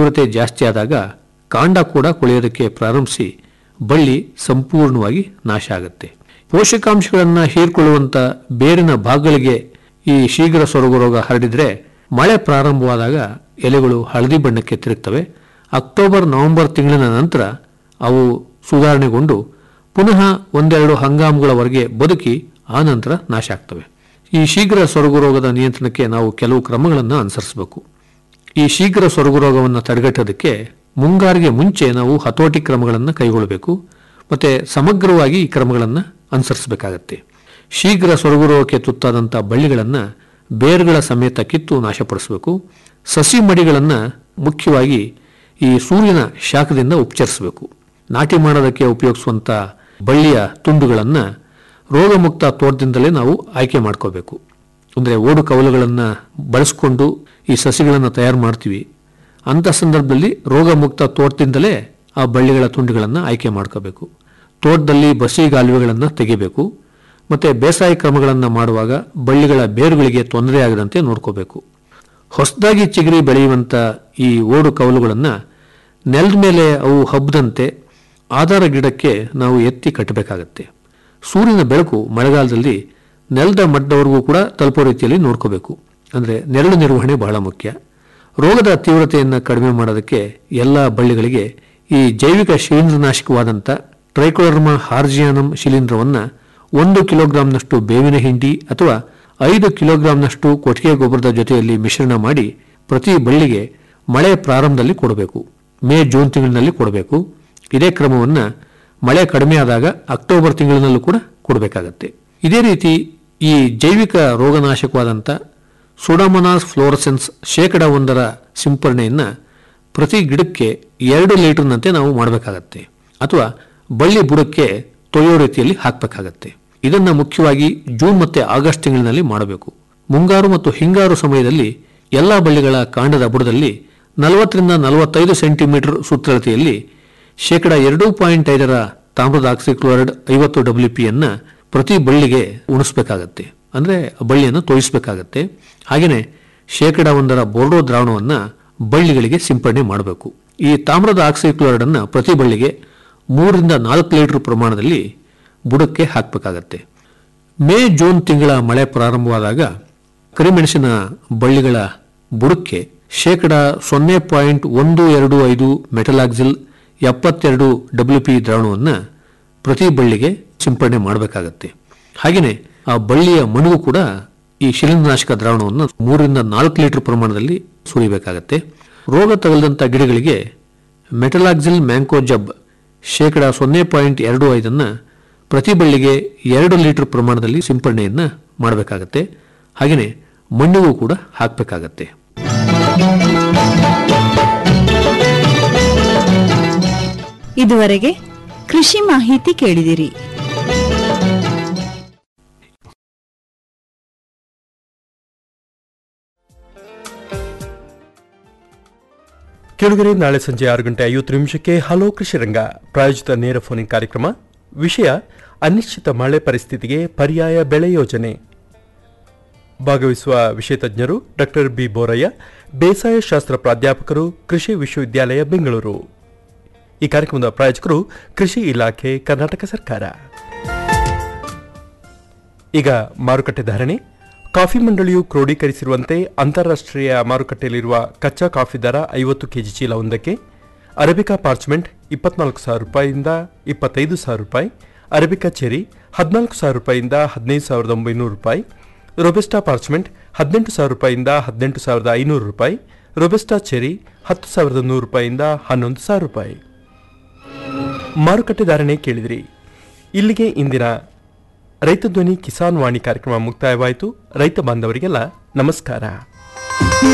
ತೀವ್ರತೆ ಜಾಸ್ತಿ ಆದಾಗ ಕಾಂಡ ಕೂಡ ಕೊಳೆಯೋದಕ್ಕೆ ಪ್ರಾರಂಭಿಸಿ ಬಳ್ಳಿ ಸಂಪೂರ್ಣವಾಗಿ ನಾಶ ಆಗುತ್ತೆ ಪೋಷಕಾಂಶಗಳನ್ನು ಹೀರ್ಕೊಳ್ಳುವಂಥ ಬೇರಿನ ಭಾಗಗಳಿಗೆ ಈ ಶೀಘ್ರ ಸೊರಗು ರೋಗ ಹರಡಿದ್ರೆ ಮಳೆ ಪ್ರಾರಂಭವಾದಾಗ ಎಲೆಗಳು ಹಳದಿ ಬಣ್ಣಕ್ಕೆ ತಿರುಗ್ತವೆ ಅಕ್ಟೋಬರ್ ನವೆಂಬರ್ ತಿಂಗಳಿನ ನಂತರ ಅವು ಸುಧಾರಣೆಗೊಂಡು ಪುನಃ ಒಂದೆರಡು ಹಂಗಾಮುಗಳವರೆಗೆ ಬದುಕಿ ಆ ನಂತರ ನಾಶ ಆಗ್ತವೆ ಈ ಶೀಘ್ರ ಸೊರಗು ರೋಗದ ನಿಯಂತ್ರಣಕ್ಕೆ ನಾವು ಕೆಲವು ಕ್ರಮಗಳನ್ನು ಅನುಸರಿಸಬೇಕು ಈ ಶೀಘ್ರ ಸೊರಗು ರೋಗವನ್ನು ತಡೆಗಟ್ಟೋದಕ್ಕೆ ಮುಂಗಾರಿಗೆ ಮುಂಚೆ ನಾವು ಹತೋಟಿ ಕ್ರಮಗಳನ್ನು ಕೈಗೊಳ್ಳಬೇಕು ಮತ್ತು ಸಮಗ್ರವಾಗಿ ಈ ಕ್ರಮಗಳನ್ನು ಅನುಸರಿಸಬೇಕಾಗತ್ತೆ ಶೀಘ್ರ ಸೊರಗು ರೋಗಕ್ಕೆ ತುತ್ತಾದಂಥ ಬಳ್ಳಿಗಳನ್ನು ಬೇರುಗಳ ಸಮೇತ ಕಿತ್ತು ನಾಶಪಡಿಸಬೇಕು ಸಸಿ ಮಡಿಗಳನ್ನು ಮುಖ್ಯವಾಗಿ ಈ ಸೂರ್ಯನ ಶಾಖದಿಂದ ಉಪಚರಿಸಬೇಕು ನಾಟಿ ಮಾಡೋದಕ್ಕೆ ಉಪಯೋಗಿಸುವಂಥ ಬಳ್ಳಿಯ ತುಂಡುಗಳನ್ನು ರೋಗಮುಕ್ತ ತೋಟದಿಂದಲೇ ನಾವು ಆಯ್ಕೆ ಮಾಡ್ಕೋಬೇಕು ಅಂದರೆ ಓಡು ಕವಲುಗಳನ್ನು ಬಳಸ್ಕೊಂಡು ಈ ಸಸಿಗಳನ್ನು ತಯಾರು ಮಾಡ್ತೀವಿ ಅಂಥ ಸಂದರ್ಭದಲ್ಲಿ ರೋಗಮುಕ್ತ ತೋಟದಿಂದಲೇ ಆ ಬಳ್ಳಿಗಳ ತುಂಡುಗಳನ್ನು ಆಯ್ಕೆ ಮಾಡ್ಕೋಬೇಕು ತೋಟದಲ್ಲಿ ಬಸಿಗಾಲುವೆಗಳನ್ನು ತೆಗಿಬೇಕು ಮತ್ತು ಬೇಸಾಯ ಕ್ರಮಗಳನ್ನು ಮಾಡುವಾಗ ಬಳ್ಳಿಗಳ ಬೇರುಗಳಿಗೆ ತೊಂದರೆ ಆಗದಂತೆ ನೋಡ್ಕೋಬೇಕು ಹೊಸದಾಗಿ ಚಿಗುರಿ ಬೆಳೆಯುವಂಥ ಈ ಓಡು ಕವಲುಗಳನ್ನು ನೆಲದ ಮೇಲೆ ಅವು ಹಬ್ಬದಂತೆ ಆಧಾರ ಗಿಡಕ್ಕೆ ನಾವು ಎತ್ತಿ ಕಟ್ಟಬೇಕಾಗತ್ತೆ ಸೂರ್ಯನ ಬೆಳಕು ಮಳೆಗಾಲದಲ್ಲಿ ನೆಲದ ಮಟ್ಟದವರೆಗೂ ಕೂಡ ತಲುಪೋ ರೀತಿಯಲ್ಲಿ ನೋಡ್ಕೋಬೇಕು ಅಂದರೆ ನೆರಳು ನಿರ್ವಹಣೆ ಬಹಳ ಮುಖ್ಯ ರೋಗದ ತೀವ್ರತೆಯನ್ನು ಕಡಿಮೆ ಮಾಡೋದಕ್ಕೆ ಎಲ್ಲ ಬಳ್ಳಿಗಳಿಗೆ ಈ ಜೈವಿಕ ಶಿಲೀಂಧ್ರನಾಶಕವಾದಂಥ ಟ್ರೈಕೋಡರ್ಮಾ ಹಾರ್ಜಿಯಾನಮ್ ಶಿಲೀಂಧ್ರವನ್ನು ಒಂದು ಕಿಲೋಗ್ರಾಂನಷ್ಟು ಬೇವಿನ ಹಿಂಡಿ ಅಥವಾ ಐದು ಕಿಲೋಗ್ರಾಂನಷ್ಟು ಕೊಟ್ಟಿಗೆ ಗೊಬ್ಬರದ ಜೊತೆಯಲ್ಲಿ ಮಿಶ್ರಣ ಮಾಡಿ ಪ್ರತಿ ಬಳ್ಳಿಗೆ ಮಳೆ ಪ್ರಾರಂಭದಲ್ಲಿ ಕೊಡಬೇಕು ಮೇ ಜೂನ್ ತಿಂಗಳಿನಲ್ಲಿ ಕೊಡಬೇಕು ಇದೇ ಕ್ರಮವನ್ನು ಮಳೆ ಕಡಿಮೆ ಆದಾಗ ಅಕ್ಟೋಬರ್ ತಿಂಗಳಿನಲ್ಲೂ ಕೂಡ ಕೊಡಬೇಕಾಗತ್ತೆ ಇದೇ ರೀತಿ ಈ ಜೈವಿಕ ರೋಗನಾಶಕವಾದಂಥ ಸುಡಮನಾಸ್ ಫ್ಲೋರಸೆನ್ಸ್ ಶೇಕಡ ಒಂದರ ಸಿಂಪರಣೆಯನ್ನು ಪ್ರತಿ ಗಿಡಕ್ಕೆ ಎರಡು ಲೀಟರ್ನಂತೆ ನಾವು ಮಾಡಬೇಕಾಗತ್ತೆ ಅಥವಾ ಬಳ್ಳಿ ಬುಡಕ್ಕೆ ತೊಳೆಯೋ ರೀತಿಯಲ್ಲಿ ಹಾಕಬೇಕಾಗತ್ತೆ ಇದನ್ನು ಮುಖ್ಯವಾಗಿ ಜೂನ್ ಮತ್ತು ಆಗಸ್ಟ್ ತಿಂಗಳಿನಲ್ಲಿ ಮಾಡಬೇಕು ಮುಂಗಾರು ಮತ್ತು ಹಿಂಗಾರು ಸಮಯದಲ್ಲಿ ಎಲ್ಲ ಬಳ್ಳಿಗಳ ಕಾಂಡದ ಬುಡದಲ್ಲಿ ನಲವತ್ತರಿಂದ ನಲವತ್ತೈದು ಸೆಂಟಿಮೀಟರ್ ಸುತ್ತಳತೆಯಲ್ಲಿ ಶೇಕಡ ಎರಡು ಪಾಯಿಂಟ್ ಐದರ ತಾಮ್ರದ ಆಕ್ಸಿಕ್ಲೋರೈಡ್ ಐವತ್ತು ಡಬ್ಲ್ಯೂ ಪಿಯನ್ನು ಪ್ರತಿ ಬಳ್ಳಿಗೆ ಉಣಿಸ್ಬೇಕಾಗತ್ತೆ ಅಂದರೆ ಬಳ್ಳಿಯನ್ನು ತೋಯಿಸಬೇಕಾಗತ್ತೆ ಹಾಗೆಯೇ ಶೇಕಡ ಒಂದರ ಬೋರ್ಡೋ ದ್ರಾವಣವನ್ನು ಬಳ್ಳಿಗಳಿಗೆ ಸಿಂಪಡಣೆ ಮಾಡಬೇಕು ಈ ತಾಮ್ರದ ಆಕ್ಸಿಕ್ಲೋರೈಡ್ ಅನ್ನು ಪ್ರತಿ ಬಳ್ಳಿಗೆ ಮೂರರಿಂದ ನಾಲ್ಕು ಲೀಟರ್ ಪ್ರಮಾಣದಲ್ಲಿ ಬುಡಕ್ಕೆ ಹಾಕಬೇಕಾಗತ್ತೆ ಮೇ ಜೂನ್ ತಿಂಗಳ ಮಳೆ ಪ್ರಾರಂಭವಾದಾಗ ಕರಿಮೆಣಸಿನ ಬಳ್ಳಿಗಳ ಬುಡಕ್ಕೆ ಶೇಕಡ ಸೊನ್ನೆ ಪಾಯಿಂಟ್ ಒಂದು ಎರಡು ಐದು ಮೆಟಲಾಕ್ಸಿಲ್ ಎಪ್ಪತ್ತೆರಡು ಡಬ್ಲ್ಯೂ ಪಿ ದ್ರಾವಣವನ್ನು ಪ್ರತಿ ಬಳ್ಳಿಗೆ ಸಿಂಪಡಣೆ ಮಾಡಬೇಕಾಗತ್ತೆ ಹಾಗೆಯೇ ಆ ಬಳ್ಳಿಯ ಮಣುಗು ಕೂಡ ಈ ಶಿಲೀಂಧ್ರನಾಶಕ ದ್ರಾವಣವನ್ನು ಮೂರರಿಂದ ನಾಲ್ಕು ಲೀಟರ್ ಪ್ರಮಾಣದಲ್ಲಿ ಸುರಿಬೇಕಾಗತ್ತೆ ರೋಗ ತಗಲದಂಥ ಗಿಡಗಳಿಗೆ ಮೆಟಲಾಕ್ಸಿಲ್ ಮ್ಯಾಂಕೋಜಬ್ ಶೇಕಡ ಸೊನ್ನೆ ಪಾಯಿಂಟ್ ಎರಡು ಐದನ್ನು ಪ್ರತಿ ಬಳ್ಳಿಗೆ ಎರಡು ಲೀಟರ್ ಪ್ರಮಾಣದಲ್ಲಿ ಸಿಂಪಡಣೆಯನ್ನು ಮಾಡಬೇಕಾಗತ್ತೆ ಹಾಗೆಯೇ ಮಣ್ಣಿಗೂ ಕೂಡ ಹಾಕಬೇಕಾಗತ್ತೆ ಇದುವರೆಗೆ ಕೃಷಿ ಮಾಹಿತಿ ಕೇಳಿದಿರಿ ಕೆಳಗರೆ ನಾಳೆ ಸಂಜೆ ಆರು ಗಂಟೆ ಐವತ್ತು ನಿಮಿಷಕ್ಕೆ ಹಲೋ ಕೃಷಿ ರಂಗ ಪ್ರಾಯೋಜಿತ ನೇರ ಫೋನಿಂಗ್ ಕಾರ್ಯಕ್ರಮ ವಿಷಯ ಅನಿಶ್ಚಿತ ಮಳೆ ಪರಿಸ್ಥಿತಿಗೆ ಪರ್ಯಾಯ ಬೆಳೆ ಯೋಜನೆ ಭಾಗವಹಿಸುವ ವಿಷಯ ತಜ್ಞರು ಡಾಕ್ಟರ್ ಬಿ ಬೋರಯ್ಯ ಬೇಸಾಯ ಶಾಸ್ತ್ರ ಪ್ರಾಧ್ಯಾಪಕರು ಕೃಷಿ ವಿಶ್ವವಿದ್ಯಾಲಯ ಬೆಂಗಳೂರು ಈ ಕಾರ್ಯಕ್ರಮದ ಪ್ರಾಯೋಜಕರು ಕೃಷಿ ಇಲಾಖೆ ಕರ್ನಾಟಕ ಸರ್ಕಾರ ಈಗ ಮಾರುಕಟ್ಟೆ ಧಾರಣೆ ಕಾಫಿ ಮಂಡಳಿಯು ಕ್ರೋಢೀಕರಿಸಿರುವಂತೆ ಅಂತಾರಾಷ್ಟ್ರೀಯ ಮಾರುಕಟ್ಟೆಯಲ್ಲಿರುವ ಕಚ್ಚಾ ಕಾಫಿ ದರ ಐವತ್ತು ಕೆಜಿ ಚೀಲ ಒಂದಕ್ಕೆ ಅರೇಬಿಕಾ ಪಾರ್ಚ್ಮೆಂಟ್ ಇಪ್ಪತ್ನಾಲ್ಕು ಸಾವಿರ ರೂಪಾಯಿಯಿಂದ ಇಪ್ಪತ್ತೈದು ಸಾವಿರ ರೂಪಾಯಿ ಅರೇಬಿಕಾ ಚೆರಿ ಹದಿನಾಲ್ಕು ಸಾವಿರ ರೂಪಾಯಿಯಿಂದ ಹದಿನೈದು ಸಾವಿರದ ಒಂಬೈನೂರು ರೂಪಾಯಿ ರೊಬೆಸ್ಟಾ ಪಾರ್ಚ್ಮೆಂಟ್ ಹದಿನೆಂಟು ಸಾವಿರ ರೂಪಾಯಿಯಿಂದ ಹದಿನೆಂಟು ಸಾವಿರದ ಐನೂರು ರೂಪಾಯಿ ರೊಬೆಸ್ಟಾ ಚೆರಿ ಹತ್ತು ಸಾವಿರದ ನೂರು ರೂಪಾಯಿಯಿಂದ ಹನ್ನೊಂದು ಸಾವಿರ ರೂಪಾಯಿ ಮಾರುಕಟ್ಟೆ ಧಾರಣೆ ಕೇಳಿದಿರಿ ಇಲ್ಲಿಗೆ ಇಂದಿನ ರೈತ ಧ್ವನಿ ಕಿಸಾನ್ ವಾಣಿ ಕಾರ್ಯಕ್ರಮ ಮುಕ್ತಾಯವಾಯಿತು ರೈತ ಬಾಂಧವರಿಗೆಲ್ಲ ನಮಸ್ಕಾರ